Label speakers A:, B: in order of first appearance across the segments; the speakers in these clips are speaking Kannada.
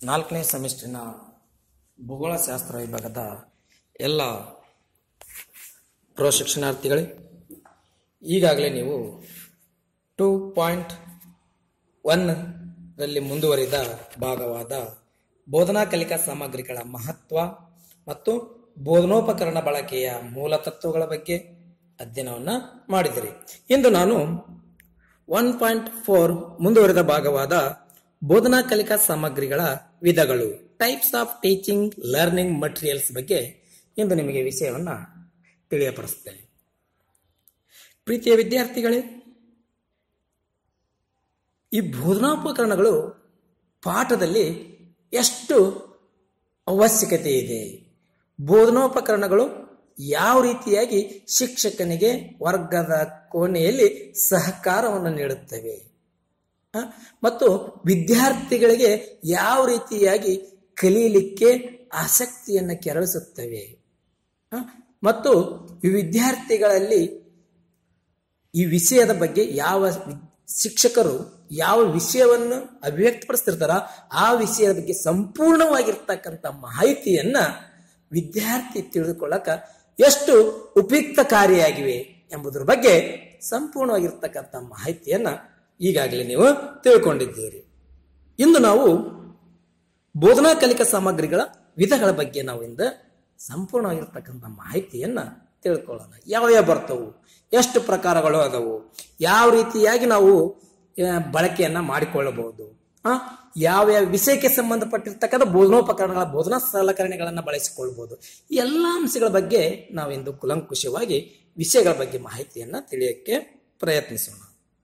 A: ನಾಲ್ಕನೇ ಸೆಮಿಸ್ಟ್ರಿನ ಭೂಗೋಳಶಾಸ್ತ್ರ ವಿಭಾಗದ ಎಲ್ಲ ಪ್ರಶಿಕ್ಷಣಾರ್ಥಿಗಳೇ ಈಗಾಗಲೇ ನೀವು ಟೂ ಪಾಯಿಂಟ್ ಒನ್ನಲ್ಲಿ ಮುಂದುವರಿದ ಭಾಗವಾದ ಬೋಧನಾ ಕಲಿಕಾ ಸಾಮಗ್ರಿಗಳ ಮಹತ್ವ ಮತ್ತು ಬೋಧನೋಪಕರಣ ಬಳಕೆಯ ಮೂಲ ತತ್ವಗಳ ಬಗ್ಗೆ ಅಧ್ಯಯನವನ್ನು ಮಾಡಿದಿರಿ ಇಂದು ನಾನು ಒನ್ ಪಾಯಿಂಟ್ ಫೋರ್ ಮುಂದುವರೆದ ಭಾಗವಾದ ಬೋಧನಾ ಕಲಿಕಾ ಸಾಮಗ್ರಿಗಳ ವಿಧಗಳು types of teaching learning materials ಬಗ್ಗೆ ಇಂದು ನಿಮಗೆ ವಿಷಯವನ್ನ ತಿಳಿಯಪಡಿಸುತ್ತೇನೆ ಪ್ರೀತಿಯ ವಿದ್ಯಾರ್ಥಿಗಳೇ ಈ ಬೋಧನೋಪಕರಣಗಳು ಪಾಠದಲ್ಲಿ ಎಷ್ಟು ಅವಶ್ಯಕತೆ ಇದೆ ಬೋಧನೋಪಕರಣಗಳು ಯಾವ ರೀತಿಯಾಗಿ ಶಿಕ್ಷಕನಿಗೆ ವರ್ಗದ ಕೋಣೆಯಲ್ಲಿ ಸಹಕಾರವನ್ನು ನೀಡುತ್ತವೆ ಆ, ಮತ್ತು ವಿದ್ಯಾರ್ಥಿಗಳಿಗೆ ಯಾವ ರೀತಿಯಾಗಿ ಕಲಿಯಲಿಕ್ಕೆ ಆಸಕ್ತಿಯನ್ನು ಕೆರಳಿಸುತ್ತವೆ ಆ, ಮತ್ತು ಈ ವಿದ್ಯಾರ್ಥಿಗಳಲ್ಲಿ ಈ ವಿಷಯದ ಬಗ್ಗೆ ಯಾವ ವಿ- ಶಿಕ್ಷಕರು ಯಾವ ವಿಷಯವನ್ನು ಅಭಿವ್ಯಕ್ತಪಡಿಸ್ತಿರ್ತಾರ ಆ ವಿಷಯದ ಬಗ್ಗೆ ಸಂಪೂರ್ಣವಾಗಿರ್ತಕ್ಕಂಥ ಮಾಹಿತಿಯನ್ನ ವಿದ್ಯಾರ್ಥಿ ತಿಳಿದುಕೊಳ್ಳಕ ಎಷ್ಟು ಉಪಯುಕ್ತಕಾರಿಯಾಗಿವೆ ಎಂಬುದರ ಬಗ್ಗೆ ಸಂಪೂರ್ಣವಾಗಿರ್ತಕ್ಕಂಥ ಮಾಹಿತಿಯನ್ನ ಈಗಾಗಲೇ ನೀವು ತಿಳ್ಕೊಂಡಿದ್ದೀರಿ ಇಂದು ನಾವು ಬೋಧನಾ ಕಲಿಕಾ ಸಾಮಗ್ರಿಗಳ ವಿಧಗಳ ಬಗ್ಗೆ ನಾವು ಇಂದ ಸಂಪೂರ್ಣವಾಗಿರ್ತಕ್ಕಂಥ ಮಾಹಿತಿಯನ್ನ ತಿಳ್ಕೊಳ್ಳೋಣ ಯಾವ್ಯಾವ ಬರ್ತವು ಎಷ್ಟು ಪ್ರಕಾರಗಳು ಅದವು ಯಾವ ರೀತಿಯಾಗಿ ನಾವು ಆ, ಬಳಕೆಯನ್ನ ಮಾಡಿಕೊಳ್ಳಬಹುದು ಆ ಯಾವ್ಯಾವ ವಿಷಯಕ್ಕೆ ಸಂಬಂಧಪಟ್ಟಿರ್ತಕ್ಕಂಥ ಬೋಧನೋಪಕರಣಗಳ ಬೋಧನಾ ಸಲಕರಣೆಗಳನ್ನ ಬಳಸಿಕೊಳ್ಬಹುದು ಈ ಎಲ್ಲ ಅಂಶಗಳ ಬಗ್ಗೆ ನಾವಿಂದು ಕುಲಂಕುಷವಾಗಿ ವಿಷಯಗಳ ಬಗ್ಗೆ ಮಾಹಿತಿಯನ್ನ ತಿಳಿಯಕ್ಕೆ ಪ್ರಯತ್ನಿಸೋಣ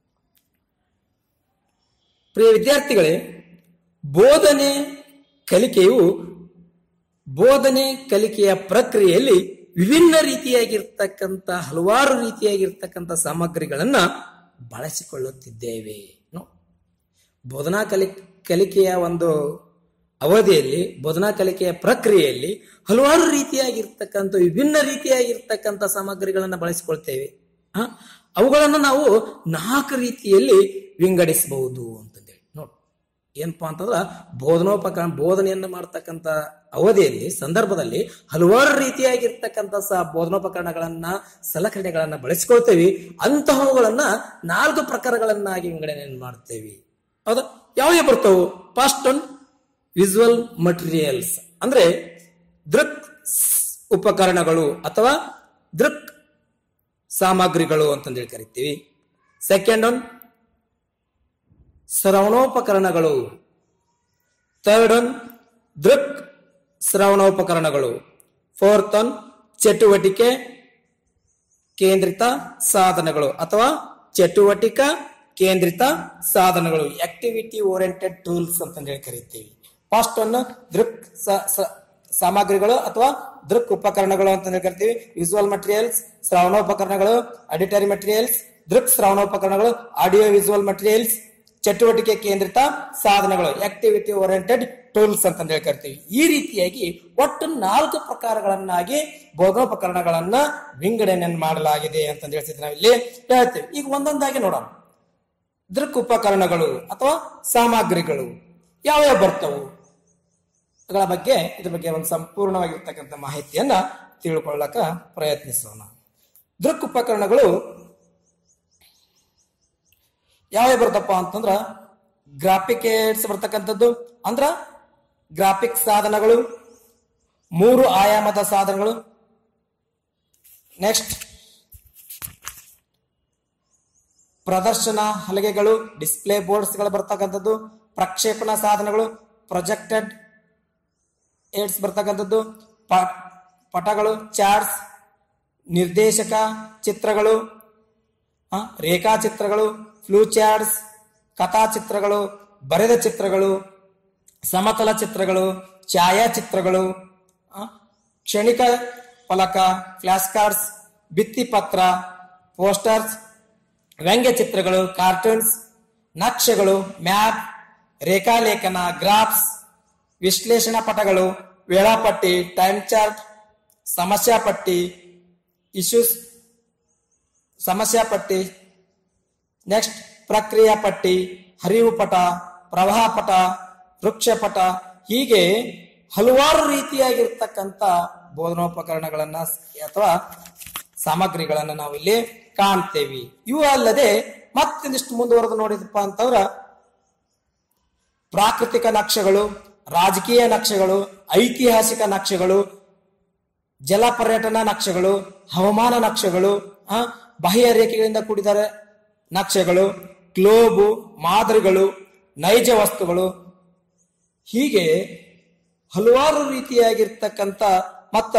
A: ಪ್ರಿಯ ವಿದ್ಯಾರ್ಥಿಗಳೇ ಬೋಧನೆ ಕಲಿಕೆಯು ಬೋಧನೆ ಕಲಿಕೆಯ ಪ್ರಕ್ರಿಯೆಯಲ್ಲಿ ವಿಭಿನ್ನ ರೀತಿಯಾಗಿರ್ತಕ್ಕಂಥ ಹಲವಾರು ರೀತಿಯಾಗಿರ್ತಕ್ಕಂಥ ಸಾಮಗ್ರಿಗಳನ್ನ ಬಳಸಿಕೊಳ್ಳುತ್ತಿದ್ದೇವೆ ನೋ- ಬೋಧನಾ ಕಲಿ ಕಲಿಕೆಯ ಒಂದು ಅವಧಿಯಲ್ಲಿ ಬೋಧನಾ ಕಲಿಕೆಯ ಪ್ರಕ್ರಿಯೆಯಲ್ಲಿ ಹಲವಾರು ರೀತಿಯಾಗಿರ್ತಕ್ಕಂಥ ವಿಭಿನ್ನ ರೀತಿಯಾಗಿರ್ತಕ್ಕಂಥ ಸಾಮಗ್ರಿಗಳನ್ನು ಬಳಸಿಕೊಳ್ತೇವೆ ಆ, ಅವುಗಳನ್ನು ನಾವು ನಾಲ್ಕು ರೀತಿಯಲ್ಲಿ ವಿಂಗಡಿಸಬಹುದು ಅಂತಂದೇಳಿ ನೋಡಿ ಏನಪ್ಪಾ ಅಂತಂದ್ರ ಬೋಧನೋಪಕರಣ ಬೋಧನೆಯನ್ನು ಮಾಡ್ತಕ್ಕಂಥ ಅವಧಿಯಲ್ಲಿ ಸಂದರ್ಭದಲ್ಲಿ ಹಲವಾರು ರೀತಿಯಾಗಿರ್ತಕ್ಕಂಥ ಸ ಬೋಧನೋಪಕರಣಗಳನ್ನ ಸಲಕರಣೆಗಳನ್ನ ಬಳಸಿಕೊಳ್ತೇವೆ ಅಂತಹವುಗಳನ್ನ ನಾಲ್ಕು ಪ್ರಕಾರಗಳನ್ನಾಗಿ ವಿಂಗಡಣೆ ಮಾಡ್ತೇವೆ ಹೌದಾ ಯಾವ ಬರ್ತವು ಫಸ್ಟ್ ಒನ್ ವಿಜುವಲ್ ಮಟೀರಿಯಲ್ಸ್ ಅಂದ್ರೆ ದೃಕ್ ಸ್- ಉಪಕರಣಗಳು ಅಥವಾ ದೃಕ್ ಸಾಮಗ್ರಿಗಳು ಅಂತಂದೇಳಿ ಕರಿತೀವಿ ಸೆಕೆಂಡ್ ಒನ್ ಶ್ರವಣೋಪಕರಣಗಳು ಥರ್ಡ್ ಒನ್ ದೃಕ್ ಶ್ರವಣೋಪಕರಣಗಳು ಫೋರ್ತ್ ಒನ್ ಚಟುವಟಿಕೆ ಕೇಂದ್ರಿತ ಸಾಧನಗಳು ಅಥವಾ ಚಟುವಟಿಕ ಕೇಂದ್ರಿತ ಸಾಧನಗಳು ಆಕ್ಟಿವಿಟಿ ಓರಿಯೆಂಟೆಡ್ ಟೂಲ್ಸ್ ಅಂತ ಹೇಳಿ ಕರಿತೀವಿ ಫಸ್ಟ್ ಒನ್ ದೃಕ್ ಸ- ಸ- ಸಾಮಗ್ರಿಗಳು ಅಥವಾ ದೃಕ್ ಉಪಕರಣಗಳು ಅಂತ ಹೇಳಿ ಕರಿತೀವಿ ವಿಜುವಲ್ ಮಟೀರಿಯಲ್ಸ್ ಶ್ರವಣೋಪಕರಣಗಳು ಅಡಿಟರಿ ಮಟೀರಿಯಲ್ಸ್ ದೃಕ್ ಶ್ರವಣೋಪಕರಣಗಳು ಆಡಿಯೋ ವಿಜುವಲ್ ಮಟೀರಿಯಲ್ಸ್ ಚಟುವಟಿಕೆ ಕೇಂದ್ರಿತ ಸಾಧನಗಳು ಆಕ್ಟಿವಿಟಿ ಓರಿಯೆಂಟೆಡ್ ಟೂಲ್ಸ್ ಅಂತ ಹೇಳಿ ಕರಿತೀವಿ ಈ ರೀತಿಯಾಗಿ ಒಟ್ಟು ನಾಲ್ಕು ಪ್ರಕಾರಗಳನ್ನಾಗಿ ಬೋಧೋಪಕರಣಗಳನ್ನ ವಿಂಗಡಣೆಯನ್ನು ಮಾಡಲಾಗಿದೆ ಅಂತ ಹೇಳ್ತಿದ್ವಿ ನಾವು ಇಲ್ಲಿ ಹೇಳ್ತೇವೆ ಈಗ ಒಂದೊಂದಾಗಿ ನೋಡೋಣ ದೃಕ್ ಉಪಕರಣಗಳು ಅಥವಾ ಸಾಮಗ್ರಿಗಳು ಯಾವ್ಯಾವ ಬರ್ತವು ಅವುಗಳ ಬಗ್ಗೆ ಇದ್ರ ಬಗ್ಗೆ ಒಂದು ಸಂಪೂರ್ಣವಾಗಿರ್ತಕ್ಕಂಥ ಮಾಹಿತಿಯನ್ನ ತಿಳ್ಕೊಳ್ಳಕ ಪ್ರಯತ್ನಿಸೋಣ ದೃಕ್ ಉಪಕರಣಗಳು ಯಾವ್ಯಾವ ಬರ್ತಪ್ಪ ಅಂತಂದ್ರ ಗ್ರಾಫಿಕ್ ಏಡ್ಸ್ ಬರ್ತಕ್ಕಂಥದ್ದು ಅಂದ್ರ ಗ್ರಾಫಿಕ್ ಸಾಧನಗಳು ಮೂರು ಆಯಾಮದ ಸಾಧನಗಳು ನೆಕ್ಸ್ಟ್ ಪ್ರದರ್ಶನ ಹಲಗೆಗಳು ಡಿಸ್ಪ್ಲೇ ಬೋರ್ಡ್ಸ್ ಗಳು ಬರ್ತಕ್ಕಂಥದ್ದು ಪ್ರಕ್ಷೇಪಣಾ ಸಾಧನಗಳು ಪ್ರೊಜೆಕ್ಟೆಡ್ ಏಡ್ಸ್ ಬರ್ತಕ್ಕಂಥದ್ದು ಪ- ಪಟಗಳು ಚಾರ್ಟ್ಸ್ ನಿರ್ದೇಶಕ ಚಿತ್ರಗಳು ಆ, ರೇಖಾಚಿತ್ರಗಳು ಫ್ಲೂ ಚಾರ್ಟ್ಸ್ ಕಥಾಚಿತ್ರಗಳು ಬರೆದ ಚಿತ್ರಗಳು ಸಮತಲ ಚಿತ್ರಗಳು ಛಾಯಾಚಿತ್ರಗಳು ಆ, ಕ್ಷಣಿಕ ಫಲಕ ಫ್ಲಾಶ್ ಕಾರ್ಡ್ಸ್ ಭಿತ್ತಿಪತ್ರ ಪೋಸ್ಟರ್ಸ್ ವ್ಯಂಗ್ಯ ಚಿತ್ರಗಳು ಕಾರ್ಟೂನ್ಸ್ ನಕ್ಷೆಗಳು ಮ್ಯಾಪ್ ರೇಖಾಲೇಖನ ಗ್ರಾಫ್ಸ್ ವಿಶ್ಲೇಷಣಾ ಪಟಗಳು ವೇಳಾಪಟ್ಟಿ ಟೈಮ್ ಚಾರ್ಟ್ ಸಮಸ್ಯಾ ಪಟ್ಟಿ ಇಶ್ಯೂಸ್ ಸಮಸ್ಯಾ ಪಟ್ಟಿ ನೆಕ್ಸ್ಟ್ ಪ್ರಕ್ರಿಯಾ ಪಟ್ಟಿ ಹರಿವು ಪಟ ಪ್ರವಾಹ ಪಟ ವೃಕ್ಷ ಪಟ ಹೀಗೆ ಹಲವಾರು ರೀತಿಯಾಗಿರ್ತಕ್ಕಂಥ ಬೋಧನೋಪಕರಣಗಳನ್ನ ಅಥವಾ ಸಾಮಗ್ರಿಗಳನ್ನ ನಾವು ಇಲ್ಲಿ ಕಾಣ್ತೇವೆ ಇವು ಅಲ್ಲದೆ ಮತ್ತೊಂದಿಷ್ಟು ಮುಂದುವರೆದು ನೋಡಿದಪ್ಪ ಅಂತಂದ್ರ ಪ್ರಾಕೃತಿಕ ನಕ್ಷೆಗಳು ರಾಜಕೀಯ ನಕ್ಷೆಗಳು ಐತಿಹಾಸಿಕ ನಕ್ಷೆಗಳು ಜಲ ಪರ್ಯಟನಾ ನಕ್ಷೆಗಳು ಹವಾಮಾನ ನಕ್ಷೆಗಳು ಆ, ಬಾಹ್ಯ ರೇಖೆಗಳಿಂದ ಕೂಡಿದ ನಕ್ಷೆಗಳು ಗ್ಲೋಬು ಮಾದರಿಗಳು ನೈಜ ವಸ್ತುಗಳು ಹೀಗೆ ಹಲವಾರು ರೀತಿಯಾಗಿರ್ತಕ್ಕಂಥ ಮತ್ತ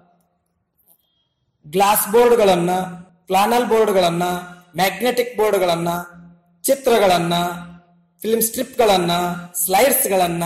A: ಗ್ಲಾಸ್ ಬೋರ್ಡ್ಗಳನ್ನ ಪ್ಲಾನಲ್ ಬೋರ್ಡ್ಗಳನ್ನ ಮ್ಯಾಗ್ನೆಟಿಕ್ ಬೋರ್ಡ್ಗಳನ್ನ ಚಿತ್ರಗಳನ್ನ ಫಿಲ್ಮ್ ಸ್ಟ್ರಿಪ್ಗಳನ್ನ ಸ್ಲೈಡ್ಸ್ಗಳನ್ನ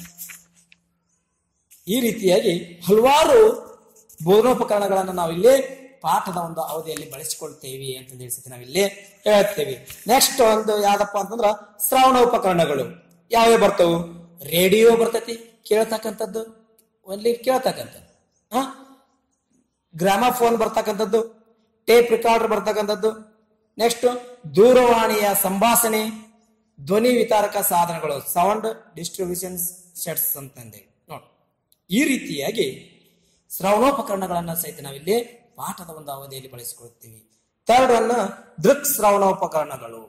A: ಈ ರೀತಿಯಾಗಿ ಹಲವಾರು ಬೋಧನೋಪಕರಣಗಳನ್ನು ನಾವು ಇಲ್ಲಿ ಪಾಠದ ಒಂದು ಅವಧಿಯಲ್ಲಿ ಬಳಸಿಕೊಳ್ತೇವೆ ಅಂತ ತಿಳಿಸಿ ನಾವಿಲ್ಲಿ ಹೇಳ್ತೇವೆ ನೆಕ್ಸ್ಟ್ ಒಂದು ಯಾವ್ದಪ್ಪ ಅಂತಂದ್ರ ಶ್ರವಣ ಉಪಕರಣಗಳು ಯಾವ್ಯಾವ ಬರ್ತವು ರೇಡಿಯೋ ಬರ್ತೈತಿ ಕೇಳ್ತಕ್ಕಂಥದ್ದು ಒನ್ಲಿ ಕೇಳ್ತಕ್ಕಂಥದ್ದು ಹಾ ಗ್ರಾಮಫೋನ್ ಬರ್ತಕ್ಕಂಥದ್ದು ಟೇಪ್ ರಿಕಾರ್ಡರ್ ಬರ್ತಕ್ಕಂಥದ್ದು ನೆಕ್ಸ್ಟ್ ದೂರವಾಣಿಯ ಸಂಭಾಷಣೆ ಧ್ವನಿ ವಿತಾರಕ ಸಾಧನಗಳು ಸೌಂಡ್ ಡಿಸ್ಟ್ರಿಬ್ಯೂಷನ್ ಸೆಟ್ಸ್ ಅಂತಂದೇಳಿ ನೋಡಿ ಈ ರೀತಿಯಾಗಿ ಶ್ರವಣೋಪಕರಣಗಳನ್ನ ಸಹಿತ ನಾವಿಲ್ಲಿ ಪಾಠದ ಒಂದು ಅವಧಿಯಲ್ಲಿ ಬಳಸಿಕೊಳ್ಳುತ್ತೀವಿ ಥರ್ಡ್ ಅನ್ನ ದೃಕ್ ಶ್ರವಣೋಪಕರಣಗಳು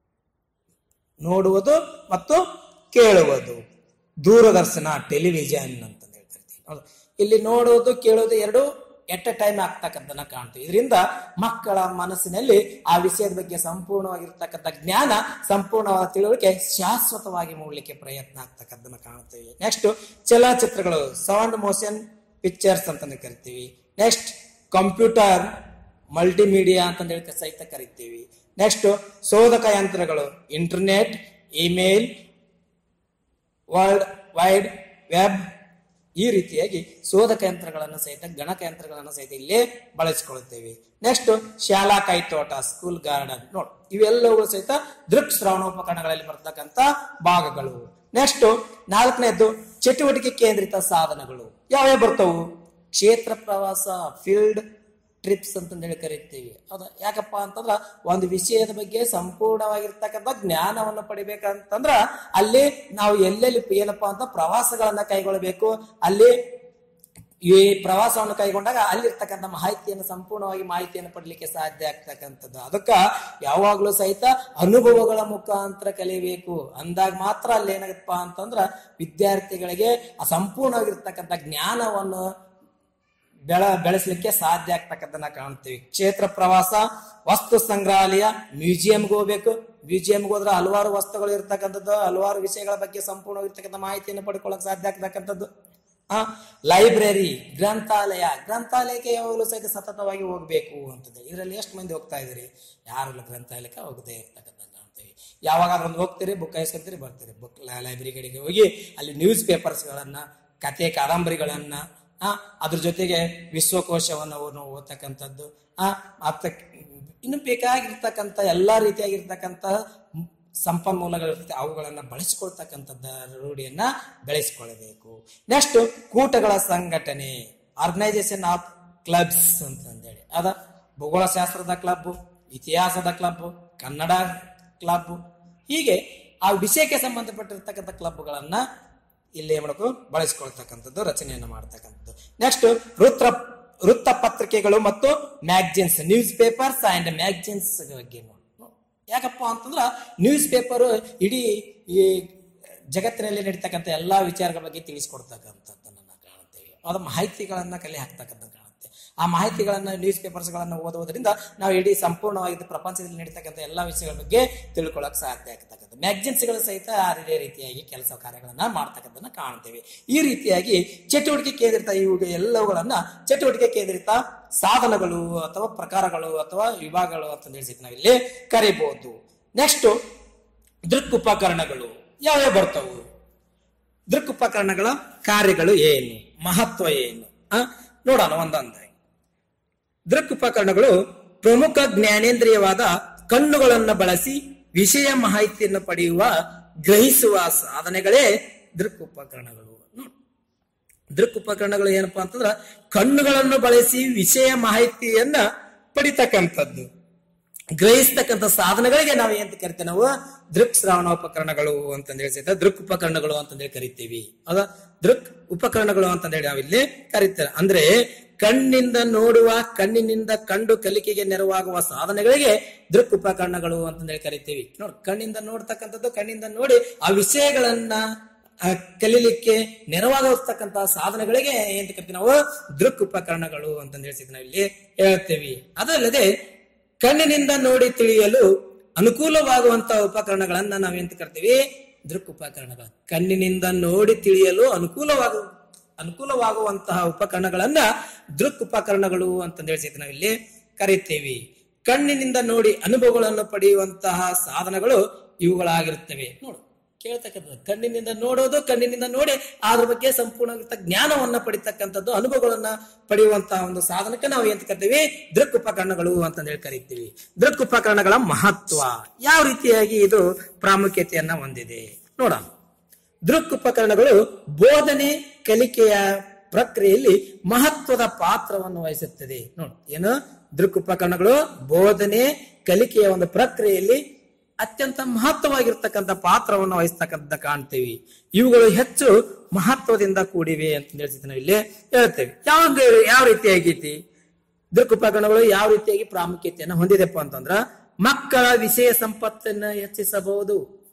A: ನೋಡುವುದು ಮತ್ತು ಕೇಳುವುದು ದೂರದರ್ಶನ ಟೆಲಿವಿಷನ್ ಅಂತ ಹೇಳ್ತಾ ಇರ್ತೀವಿ ಹೌದು. ಇಲ್ಲಿ ನೋಡುವುದು ಕೇಳುವುದು ಎರಡು ಎಟ್ ಎ ಟೈಮ್ ಆಗ್ತಕ್ಕಂಥನ್ನ ಕಾಣ್ತೀವಿ ಇದರಿಂದ ಮಕ್ಕಳ ಮನಸ್ಸಿನಲ್ಲಿ ಆ ವಿಷಯದ ಬಗ್ಗೆ ಸಂಪೂರ್ಣವಾಗಿರ್ತಕ್ಕಂಥ ಜ್ಞಾನ ಸಂಪೂರ್ಣವಾದ ತಿಳುವಳಿಕೆ ಶಾಶ್ವತವಾಗಿ ಮೂಡಲಿಕ್ಕೆ ಪ್ರಯತ್ನ ಆಗ್ತಕ್ಕಂಥನ್ನ ಕಾಣ್ತೀವಿ ನೆಕ್ಸ್ಟ್ ಚಲನಚಿತ್ರಗಳು ಸೌಂಡ್ ಮೋಷನ್ ಪಿಕ್ಚರ್ಸ್ ಅಂತ ಕರಿತೀವಿ ನೆಕ್ಸ್ಟ್ ಕಂಪ್ಯೂಟರ್ ಮಲ್ಟಿಮೀಡಿಯಾ ಅಂತ ಹೇಳಿ ಸಹಿತ ಕರಿತೀವಿ ನೆಕ್ಸ್ಟ್ ಶೋಧಕ ಯಂತ್ರಗಳು internet email world wide web ಈ ರೀತಿಯಾಗಿ ಶೋಧಕ ಯಂತ್ರಗಳನ್ನು ಸಹಿತ ಗಣಕ ಯಂತ್ರಗಳನ್ನು ಸಹಿತ ಇಲ್ಲಿ ಬಳಸಿಕೊಳ್ಳುತ್ತೇವೆ ನೆಕ್ಸ್ಟ್ ಶಾಲಾ ಕೈತೋಟ ಸ್ಕೂಲ್ ಗಾರ್ಡನ್ ನೋಡ್ ಇವೆಲ್ಲವೂ ಸಹಿತ ದೃಕ್ ಶ್ರವಣೋಪಕರಣಗಳಲ್ಲಿ ಬರ್ತಕ್ಕಂಥ ಭಾಗಗಳು ನೆಕ್ಸ್ಟ್ ನಾಲ್ಕನೇದ್ದು ಚಟುವಟಿಕೆ ಕೇಂದ್ರಿತ ಸಾಧನಗಳು ಯಾವ್ಯಾವ ಬರ್ತವು ಕ್ಷೇತ್ರ ಪ್ರವಾಸ ಫೀಲ್ಡ್ ಟ್ರಿಪ್ಸ್ ಅಂತ ಹೇಳಿ ಕರಿತೀವಿ ಹೌದಾ ಯಾಕಪ್ಪ ಅಂತಂದ್ರ ಒಂದು ವಿಷಯದ ಬಗ್ಗೆ ಸಂಪೂರ್ಣವಾಗಿರ್ತಕ್ಕಂಥ ಜ್ಞಾನವನ್ನು ಪಡಿಬೇಕಂತಂದ್ರ ಅಲ್ಲಿ ನಾವು ಎಲ್ಲೆಲ್ಲಿ ಏನಪ್ಪಾ ಅಂತ ಪ್ರವಾಸಗಳನ್ನ ಕೈಗೊಳ್ಳಬೇಕು ಅಲ್ಲಿ ಈ ಪ್ರವಾಸವನ್ನು ಕೈಗೊಂಡಾಗ ಅಲ್ಲಿರ್ತಕ್ಕಂಥ ಮಾಹಿತಿಯನ್ನು ಸಂಪೂರ್ಣವಾಗಿ ಮಾಹಿತಿಯನ್ನು ಪಡಲಿಕ್ಕೆ ಸಾಧ್ಯ ಆಗ್ತಕ್ಕಂಥದ್ದು ಅದಕ್ಕ ಯಾವಾಗ್ಲೂ ಸಹಿತ ಅನುಭವಗಳ ಮುಖಾಂತರ ಕಲಿಬೇಕು ಅಂದಾಗ ಮಾತ್ರ ಅಲ್ಲಿ ಏನಾಗತ್ತಪ್ಪ ಅಂತಂದ್ರ ವಿದ್ಯಾರ್ಥಿಗಳಿಗೆ ಆ ಸಂಪೂರ್ಣವಾಗಿರ್ತಕ್ಕಂಥ ಜ್ಞಾನವನ್ನು ಬೆಳ ಬೆಳೆಸಲಿಕ್ಕೆ ಸಾಧ್ಯ ಆಗ್ತಕ್ಕಂಥನ್ನ ಕಾಣ್ತೀವಿ ಕ್ಷೇತ್ರ ಪ್ರವಾಸ ವಸ್ತು ಸಂಗ್ರಹಾಲಯ ಮ್ಯೂಸಿಯಂಗೆ ಹೋಗ್ಬೇಕು ಮ್ಯೂಸಿಯಂಗೆ ಹೋದ್ರೆ ಹಲವಾರು ವಸ್ತುಗಳು ಇರ್ತಕ್ಕಂಥದ್ದು ಹಲವಾರು ವಿಷಯಗಳ ಬಗ್ಗೆ ಸಂಪೂರ್ಣವಾಗಿರ್ತಕ್ಕಂಥ ಮಾಹಿತಿಯನ್ನು ಪಡ್ಕೊಳ್ಳಕ್ ಸಾಧ್ಯ ಆಗ್ತಕ್ಕಂಥದ್ದು ಆ ಲೈಬ್ರರಿ ಗ್ರಂಥಾಲಯ ಗ್ರಂಥಾಲಯಕ್ಕೆ ಯಾವಾಗಲೂ ಸಹಿತ ಸತತವಾಗಿ ಹೋಗ್ಬೇಕು ಅಂತಂದ್ರೆ ಇದರಲ್ಲಿ ಎಷ್ಟು ಮಂದಿ ಹೋಗ್ತಾ ಇದ್ದೀರಿ ಯಾರು ಗ್ರಂಥಾಲಯಕ್ಕೆ ಹೋಗದೆ ಇರ್ತಕ್ಕಂಥ ಕಾಣ್ತೀವಿ ಯಾವಾಗಾದ್ರೂ ಒಂದು ಹೋಗ್ತೀರಿ ಬುಕ್ ಹಾಯಿಸ್ಕೊಂತೀರಿ ಬರ್ತೀರಿ ಬುಕ್ ಲೈಬ್ರರಿ ಕಡೆಗೆ ಹೋಗಿ ಅಲ್ಲಿ ನ್ಯೂಸ್ ಪೇಪರ್ಸ್ಗಳನ್ನ ಕತೆ ಕಾದಂಬರಿಗಳನ್ನ ಆ ಅದ್ರ ಜೊತೆಗೆ ವಿಶ್ವಕೋಶವನ್ನು ಅವ್ರು ಓದ್ತಕ್ಕಂಥದ್ದು ಆ ಮತ್ತ ಇನ್ನು ಬೇಕಾಗಿರ್ತಕ್ಕಂಥ ಎಲ್ಲಾ ರೀತಿಯಾಗಿರ್ತಕ್ಕಂಥ ಸಂಪನ್ಮೂಲಗಳಿರುತ್ತೆ ಅವುಗಳನ್ನ ಬಳಸಿಕೊಳ್ತಕ್ಕಂಥದ್ದ ರೂಢಿಯನ್ನ ಬೆಳೆಸಿಕೊಳ್ಳಬೇಕು ನೆಕ್ಸ್ಟ್ ಕೂಟಗಳ ಸಂಘಟನೆ ಆರ್ಗನೈಸೇಷನ್ ಆಫ್ ಕ್ಲಬ್ಸ್ ಅಂತಂದೇಳಿ ಅದ ಭೂಗೋಳಶಾಸ್ತ್ರದ ಕ್ಲಬ್ ಇತಿಹಾಸದ ಕ್ಲಬ್ ಕನ್ನಡ ಕ್ಲಬ್ ಹೀಗೆ ಆ ವಿಷಯಕ್ಕೆ ಸಂಬಂಧಪಟ್ಟಿರ್ತಕ್ಕಂಥ ಕ್ಲಬ್ಗಳನ್ನ ಇಲ್ಲಿ ಏನ್ ಮಾಡಬೇಕು ಬಳಸಿಕೊಳ್ತಕ್ಕಂಥದ್ದು ರಚನೆಯನ್ನು ಮಾಡ್ತಕ್ಕಂಥದ್ದು ನೆಕ್ಸ್ಟ್ ವೃತ್ತ ವೃತ್ತ ಪತ್ರಿಕೆಗಳು ಮತ್ತು magazines newspapers and magazines ಬಗ್ಗೆ ನೋಡು. ಯಾಕಪ್ಪ ಅಂತಂದ್ರ ನ್ಯೂಸ್ ಪೇಪರ್ ಇಡೀ ಈ ಜಗತ್ತಿನಲ್ಲಿ ನಡೀತಕ್ಕಂಥ ಎಲ್ಲಾ ವಿಚಾರಗಳ ಬಗ್ಗೆ ತಿಳಿಸ್ಕೊಡ್ತಕ್ಕಂಥದ್ದನ್ನ ಕಾಣುತ್ತೇವೆ ಅದ ಮಾಹಿತಿಗಳನ್ನ ಕಲೆ ಹಾಕ್ತಕ್ಕಂಥ ಕಾಣುತ್ತೆ ಆ ಮಾಹಿತಿಗಳನ್ನ ನ್ಯೂಸ್ ಪೇಪರ್ಸ್ ಗಳನ್ನ ಓದುವುದರಿಂದ ನಾವು ಇಡೀ ಸಂಪೂರ್ಣವಾಗಿ ಪ್ರಪಂಚದಲ್ಲಿ ನಡೀತಕ್ಕಂಥ ಎಲ್ಲಾ ವಿಷಯಗಳ ಬಗ್ಗೆ ತಿಳ್ಕೊಳ್ಳಕ್ ಸಾಧ್ಯ ಆಗ್ತಕ್ಕಂಥ ಮ್ಯಾಗ್ಜಿನ್ಸ್ ಗಳು ಸಹಿತ ಅದೇ ರೀತಿಯಾಗಿ ಕೆಲಸ ಕಾರ್ಯಗಳನ್ನ ಮಾಡ್ತಕ್ಕಂಥದ್ದನ್ನ ಕಾಣ್ತೇವೆ ಈ ರೀತಿಯಾಗಿ ಚಟುವಟಿಕೆ ಕೇಂದ್ರಿತ ಇವು ಎಲ್ಲವುಗಳನ್ನ ಚಟುವಟಿಕೆ ಕೇಂದ್ರಿತ ಸಾಧನಗಳು ಅಥವಾ ಪ್ರಕಾರಗಳು ಅಥವಾ ವಿಭಾಗಗಳು ಅಂತ ಹೇಳಿ ನಾವಿಲ್ಲಿ ಕರಿಬಹುದು ನೆಕ್ಸ್ಟ್ ದೃಕ್ ಉಪಕರಣಗಳು ಯಾವ್ಯಾವ ಬರ್ತವು ದೃಕ್ ಉಪಕರಣಗಳ ಕಾರ್ಯಗಳು ಏನು ಮಹತ್ವ ಏನು ಆ ನೋಡೋಣ ಒಂದೊಂದಾಗಿ ದೃಕ್ ಉಪಕರಣಗಳು ಪ್ರಮುಖ ಜ್ಞಾನೇಂದ್ರಿಯವಾದ ಕಣ್ಣುಗಳನ್ನು ಬಳಸಿ ವಿಷಯ ಮಾಹಿತಿಯನ್ನು ಪಡೆಯುವ ಗ್ರಹಿಸುವ ಸಾಧನೆಗಳೇ ದೃಕ್ ಉಪಕರಣಗಳು ನೋಡಿ ದೃಕ್ ಉಪಕರಣಗಳು ಏನಪ್ಪಾ ಅಂತಂದ್ರ ಕಣ್ಣುಗಳನ್ನು ಬಳಸಿ ವಿಷಯ ಮಾಹಿತಿಯನ್ನ ಪಡಿತಕ್ಕಂಥದ್ದು ಗ್ರಹಿಸ್ತಕ್ಕಂಥ ಸಾಧನಗಳಿಗೆ ನಾವು ಏನ್ ಕರಿತೇವೆ ನಾವು ದೃಕ್ ಶ್ರವಣೋಪಕರಣಗಳು ಅಂತಂದ್ ಹೇಳಿ ಸಹಿತ ದೃಕ್ ಉಪಕರಣಗಳು ಅಂತಂದೇಳಿ ಕರಿತೀವಿ ಹೌದಾ ದೃಕ್ ಉಪಕರಣಗಳು ಅಂತಂದೇಳಿ ನಾವಿಲ್ಲಿ ಕರಿತೇವೆ ಅಂದ್ರೆ ಕಣ್ಣಿಂದ ನೋಡುವ ಕಣ್ಣಿನಿಂದ ಕಂಡು ಕಲಿಕೆಗೆ ನೆರವಾಗುವ ಸಾಧನಗಳಿಗೆ ದೃಕ್ ಉಪಕರಣಗಳು ಅಂತಂದೇಳಿ ಕರಿತೀವಿ ನೋಡಿ ಕಣ್ಣಿಂದ ನೋಡ್ತಕ್ಕಂಥದ್ದು ಕಣ್ಣಿಂದ ನೋಡಿ ಆ ವಿಷಯಗಳನ್ನ ಆ, ಕಲೀಲಿಕ್ಕೆ ನೆರವಾಗತಕ್ಕಂತಹ ಸಾಧನಗಳಿಗೆ ಏನ್ ಕರಿತೀವಿ ನಾವು ದೃಕ್ ಉಪಕರಣಗಳು ಅಂತಂದ್ ಹೇಳ್ತಿದ್ವಿ ನಾವು ಇಲ್ಲಿ ಹೇಳ್ತೇವೆ ಅದಲ್ಲದೆ ಕಣ್ಣಿನಿಂದ ನೋಡಿ ತಿಳಿಯಲು ಅನುಕೂಲವಾಗುವಂತಹ ಉಪಕರಣಗಳನ್ನ ನಾವೇಂತ ಕರಿತೀವಿ ದೃಕ್ ಉಪಕರಣಗಳು ಕಣ್ಣಿನಿಂದ ನೋಡಿ ತಿಳಿಯಲು ಅನುಕೂಲವಾಗುವ ಅನುಕೂಲವಾಗುವಂತಹ ಉಪಕರಣಗಳನ್ನ ದೃಕ್ ಉಪಕರಣಗಳು ಅಂತಂದ್ ಹೇಳ್ತಿದ್ವಿ ನಾವಿಲ್ಲಿ ಕರಿತೇವೆ ಕಣ್ಣಿನಿಂದ ನೋಡಿ ಅನುಭವಗಳನ್ನು ಪಡೆಯುವಂತಹ ಸಾಧನಗಳು ಇವುಗಳಾಗಿರುತ್ತವೆ ನೋಡು ಕೇಳ್ತಕ್ಕಂಥದ್ದು ಕಣ್ಣಿನಿಂದ ನೋಡೋದು ಕಣ್ಣಿನಿಂದ ನೋಡಿ ಅದ್ರ ಬಗ್ಗೆ ಸಂಪೂರ್ಣ ಜ್ಞಾನವನ್ನ ಪಡಿತಕ್ಕಂಥದ್ದು ಅನುಭವಗಳನ್ನ ಪಡೆಯುವಂತಹ ಒಂದು ಸಾಧನಕ್ಕೆ ನಾವು ಏನ್ ಕರಿತೀವಿ ದೃಕ್ ಉಪಕರಣಗಳು ಅಂತ ಹೇಳಿ ಕರಿತೀವಿ ದೃಕ್ ಉಪಕರಣಗಳ ಮಹತ್ವ ಯಾವ ರೀತಿಯಾಗಿ ಇದು ಪ್ರಾಮುಖ್ಯತೆಯನ್ನ ಹೊಂದಿದೆ ನೋಡೋಣ ದೃಕ್ ಉಪಕರಣಗಳು ಬೋಧನೆ ಕಲಿಕೆಯ ಪ್ರಕ್ರಿಯೆಯಲ್ಲಿ ಮಹತ್ವದ ಪಾತ್ರವನ್ನು ವಹಿಸುತ್ತದೆ ನೋಡಿ ಏನು ದೃಕ್ ಉಪಕರಣಗಳು ಬೋಧನೆ ಕಲಿಕೆಯ ಒಂದು ಪ್ರಕ್ರಿಯೆಯಲ್ಲಿ ಅತ್ಯಂತ ಮಹತ್ವವಾಗಿರ್ತಕ್ಕಂಥ ಪಾತ್ರವನ್ನು ವಹಿಸ್ತಕ್ಕಂಥ ಕಾಣ್ತೀವಿ ಇವುಗಳು ಹೆಚ್ಚು ಮಹತ್ವದಿಂದ ಕೂಡಿವೆ ಅಂತ ಹೇಳ್ತಿದ್ವಿ ನಾವು ಇಲ್ಲಿ ಹೇಳ್ತೇವೆ ಯಾವ ಯಾವ ರೀತಿಯಾಗೈತಿ ದೃಕ್ ಉಪಕರಣಗಳು ಯಾವ ರೀತಿಯಾಗಿ ಪ್ರಾಮುಖ್ಯತೆಯನ್ನು ಹೊಂದಿದೆಪ್ಪ ಅಂತಂದ್ರ ಮಕ್ಕಳ ವಿಷಯ ಸಂಪತ್ತನ್ನ ಹೆಚ್ಚಿಸಬಹುದು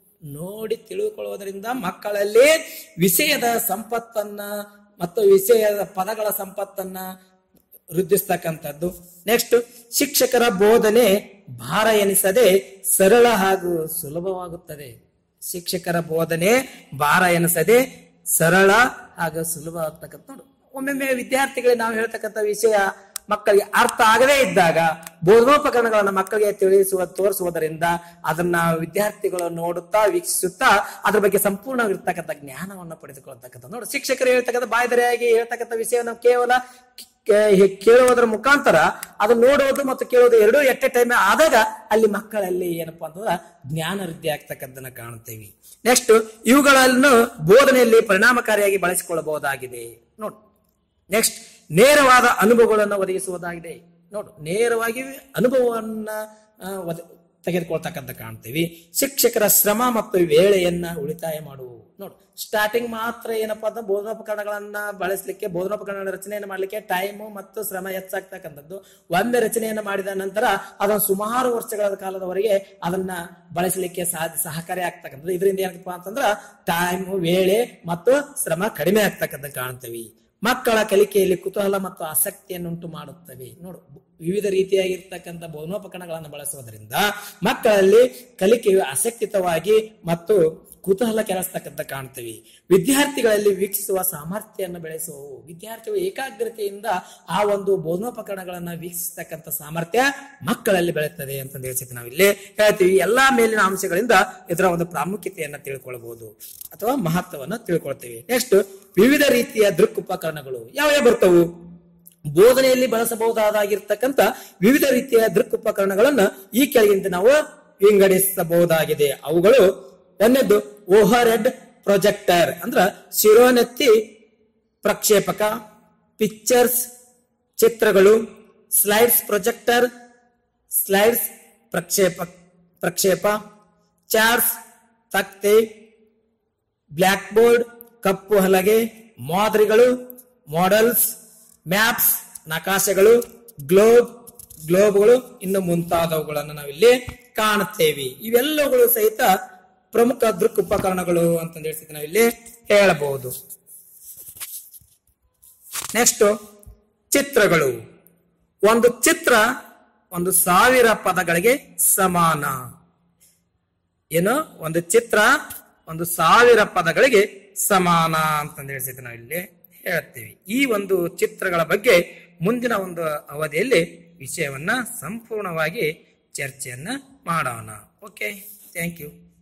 A: ನೋಡಿ ತಿಳ್ಕೊಳ್ಳೋದ್ರಿಂದ ಮಕ್ಕಳಲ್ಲಿ ವಿಷಯದ ಸಂಪತ್ತನ್ನ ಮತ್ತು ವಿಷಯದ ಪದಗಳ ಸಂಪತ್ತನ್ನ ವೃದ್ಧಿಸ್ತಕ್ಕಂಥದ್ದು ನೆಕ್ಸ್ಟ್ ಶಿಕ್ಷಕರ ಬೋಧನೆ ಭಾರ ಎನಿಸದೆ ಸರಳ ಹಾಗೂ ಸುಲಭವಾಗುತ್ತದೆ ಶಿಕ್ಷಕರ ಬೋಧನೆ ಭಾರ ಎನಿಸದೆ ಸರಳ ಹಾಗೂ ಸುಲಭವಾಗ್ತಕ್ಕಂಥ ನೋಡು ಒಮ್ಮೊಮ್ಮೆ ವಿದ್ಯಾರ್ಥಿಗಳಿಗೆ ನಾವು ಹೇಳ್ತಕ್ಕಂಥ ವಿಷಯ ಮಕ್ಕಳಿಗೆ ಅರ್ಥ ಆಗದೇ ಇದ್ದಾಗ ಬೋಧನೋಪಕರಣಗಳನ್ನ ಮಕ್ಕಳಿಗೆ ತಿಳಿಸುವ ತೋರಿಸುವುದರಿಂದ ಅದನ್ನ ವಿದ್ಯಾರ್ಥಿಗಳು ನೋಡುತ್ತಾ ವೀಕ್ಷಿಸುತ್ತಾ ಅದ್ರ ಬಗ್ಗೆ ಸಂಪೂರ್ಣವಾಗಿರ್ತಕ್ಕಂಥ ಜ್ಞಾನವನ್ನು ಪಡೆದುಕೊಳ್ತಕ್ಕಂಥ ನೋಡಿ ಶಿಕ್ಷಕರು ಹೇಳ್ತಕ್ಕಂಥ ಬಾಯ್ದರೆಯಾಗಿ ಹೇಳ್ತಕ್ಕಂಥ ವಿಷಯವನ್ನು ಕೇವಲ ಕೆ- ಕೇಳುವುದರ ಮುಖಾಂತರ ಅದು ನೋಡೋದು ಮತ್ತು ಕೇಳೋದು ಎರಡೂ ಎಟ್ ಎ ಟೈಮ್ ಆದಾಗ ಅಲ್ಲಿ ಮಕ್ಕಳಲ್ಲಿ ಏನಪ್ಪಾ ಅಂತಂದ್ರೆ ಜ್ಞಾನ ವೃದ್ಧಿ ಆಗ್ತಕ್ಕಂಥದ್ದನ್ನ ಕಾಣುತ್ತೇವೆ ನೆಕ್ಸ್ಟ್ ಇವುಗಳನ್ನು ಬೋಧನೆಯಲ್ಲಿ ಪರಿಣಾಮಕಾರಿಯಾಗಿ ಬಳಸಿಕೊಳ್ಳಬಹುದಾಗಿದೆ ನೋಡು ನೆಕ್ಸ್ಟ್ ನೇರವಾದ ಅನುಭವಗಳನ್ನು ಒದಗಿಸುವುದಾಗಿದೆ ನೋಡು ನೇರವಾಗಿ ಅನುಭವವನ್ನ ಆ, ಒದ- ತೆಗೆದುಕೊಳ್ತಕ್ಕಂಥ ಕಾಣ್ತೀವಿ ಶಿಕ್ಷಕರ ಶ್ರಮ ಮತ್ತು ವೇಳೆಯನ್ನ ಉಳಿತಾಯ ಮಾಡುವು ನೋಡು ಸ್ಟಾರ್ಟಿಂಗ್ ಮಾತ್ರ ಏನಪ್ಪಾ ಅಂತ ಬೋಧನೋಪಕರಣಗಳನ್ನ ಬಳಸಲಿಕ್ಕೆ ಬೋಧನೋಪಕರಣ ರಚನೆಯನ್ನು ಮಾಡಲಿಕ್ಕೆ ಟೈಮು ಮತ್ತು ಶ್ರಮ ಹೆಚ್ಚಾಗ್ತಕ್ಕಂಥದ್ದು ಒಮ್ಮೆ ರಚನೆಯನ್ನು ಮಾಡಿದ ನಂತರ ಅದನ್ನು ಸುಮಾರು ವರ್ಷಗಳ ಕಾಲದವರೆಗೆ ಅದನ್ನ ಬಳಸಲಿಕ್ಕೆ ಸಹ ಸಹಕಾರಿ ಆಗ್ತಕ್ಕಂಥದ್ದು ಇದರಿಂದ ಏನಪ್ಪಾ ಅಂತಂದ್ರ ಟೈಮ್ ವೇಳೆ ಮತ್ತು ಶ್ರಮ ಕಡಿಮೆ ಆಗ್ತಕ್ಕಂಥ ಕಾಣ್ತೀವಿ ಮಕ್ಕಳ ಕಲಿಕೆಯಲ್ಲಿ ಕುತೂಹಲ ಮತ್ತು ಆಸಕ್ತಿಯನ್ನುಂಟು ಮಾಡುತ್ತವೆ ನೋಡು ವಿವಿಧ ರೀತಿಯಾಗಿರ್ತಕ್ಕಂಥ ಬೋಧನೋಪಕರಣಗಳನ್ನು ಬಳಸುವುದರಿಂದ ಮಕ್ಕಳಲ್ಲಿ ಕಲಿಕೆಯು ಆಸಕ್ತಿತವಾಗಿ ಮತ್ತು ಕುತೂಹಲ ಕೆರಸ್ತಕ್ಕಂಥ ಕಾಣ್ತೀವಿ ವಿದ್ಯಾರ್ಥಿಗಳಲ್ಲಿ ವೀಕ್ಷಿಸುವ ಸಾಮರ್ಥ್ಯವನ್ನು ಬೆಳೆಸುವವು ವಿದ್ಯಾರ್ಥಿಗಳು ಏಕಾಗ್ರತೆಯಿಂದ ಆ ಒಂದು ಬೋಧನೋಪಕರಣಗಳನ್ನ ವೀಕ್ಷಿಸ್ತಕ್ಕಂಥ ಸಾಮರ್ಥ್ಯ ಮಕ್ಕಳಲ್ಲಿ ಬೆಳೆಯುತ್ತದೆ ಅಂತ ಹೇಳ್ಸಿದ್ವಿ ನಾವಿಲ್ಲಿ ಹೇಳ್ತೀವಿ ಎಲ್ಲಾ ಮೇಲಿನ ಅಂಶಗಳಿಂದ ಇದರ ಒಂದು ಪ್ರಾಮುಖ್ಯತೆಯನ್ನ ತಿಳ್ಕೊಳ್ಬಹುದು ಅಥವಾ ಮಹತ್ವವನ್ನು ತಿಳ್ಕೊಳ್ತೀವಿ ನೆಕ್ಸ್ಟ್ ವಿವಿಧ ರೀತಿಯ ದೃಕ್ ಉಪಕರಣಗಳು ಯಾವ ಯಾವ ಬರ್ತವು ಬೋಧನೆಯಲ್ಲಿ ಬಳಸಬಹುದಾಗಿರ್ತಕ್ಕಂಥ ವಿವಿಧ ರೀತಿಯ ದೃಕ್ ಉಪಕರಣಗಳನ್ನ ಈ ಕೆಳಗಿಂದ ನಾವು ವಿಂಗಡಿಸಬಹುದಾಗಿದೆ ಅವುಗಳು ಒಂದನೇದ್ದು ಓವರ್ ಹೆಡ್ ಪ್ರೊಜೆಕ್ಟರ್ ಅಂದ್ರ ಶಿರೋನೆತ್ತಿ ಪ್ರಕ್ಷೇಪಕ ಪಿಕ್ಚರ್ಸ್ ಚಿತ್ರಗಳು ಸ್ಲೈಡ್ಸ್ ಪ್ರೊಜೆಕ್ಟರ್ ಸ್ಲೈಡ್ಸ್ ಪ್ರಕ್ಷೇಪ ಪ್ರಕ್ಷೇಪ ಚಾರ್ಟ್ಸ್ ತಕ್ತೆ ಬ್ಲ್ಯಾಕ್ ಬೋರ್ಡ್ ಕಪ್ಪು ಹಲಗೆ ಮಾದರಿಗಳು ಮಾಡೆಲ್ಸ್ ಮ್ಯಾಪ್ಸ್ ನಕಾಶೆಗಳು ಗ್ಲೋಬ್ ಗ್ಲೋಬ್ಗಳು ಇನ್ನು ಮುಂತಾದವುಗಳನ್ನು ನಾವಿಲ್ಲಿ ಕಾಣುತ್ತೇವೆ ಇವೆಲ್ಲವುಗಳು ಸಹಿತ ಪ್ರಮುಖ ದೃಕ್ ಉಪಕರಣಗಳು ಅಂತಂದು ಹೇಳ್ತಿದ್ದೆ ನಾವಿಲ್ಲಿ ಹೇಳಬಹುದು ನೆಕ್ಸ್ಟ್ ಚಿತ್ರಗಳು ಒಂದು ಚಿತ್ರ ಒಂದು ಸಾವಿರ ಪದಗಳಿಗೆ ಸಮಾನ ಏನು ಒಂದು ಚಿತ್ರ ಒಂದು ಸಾವಿರ ಪದಗಳಿಗೆ ಸಮಾನ ಅಂತಂದು ಹೇಳ್ತಿದ್ದೆ ನಾವು ಇಲ್ಲಿ ಹೇಳ್ತೀವಿ ಈ ಒಂದು ಚಿತ್ರಗಳ ಬಗ್ಗೆ ಮುಂದಿನ ಒಂದು ಅವಧಿಯಲ್ಲಿ ವಿಷಯವನ್ನ ಸಂಪೂರ್ಣವಾಗಿ ಚರ್ಚೆಯನ್ನ ಮಾಡೋಣ ಓಕೆ ಥ್ಯಾಂಕ್ ಯು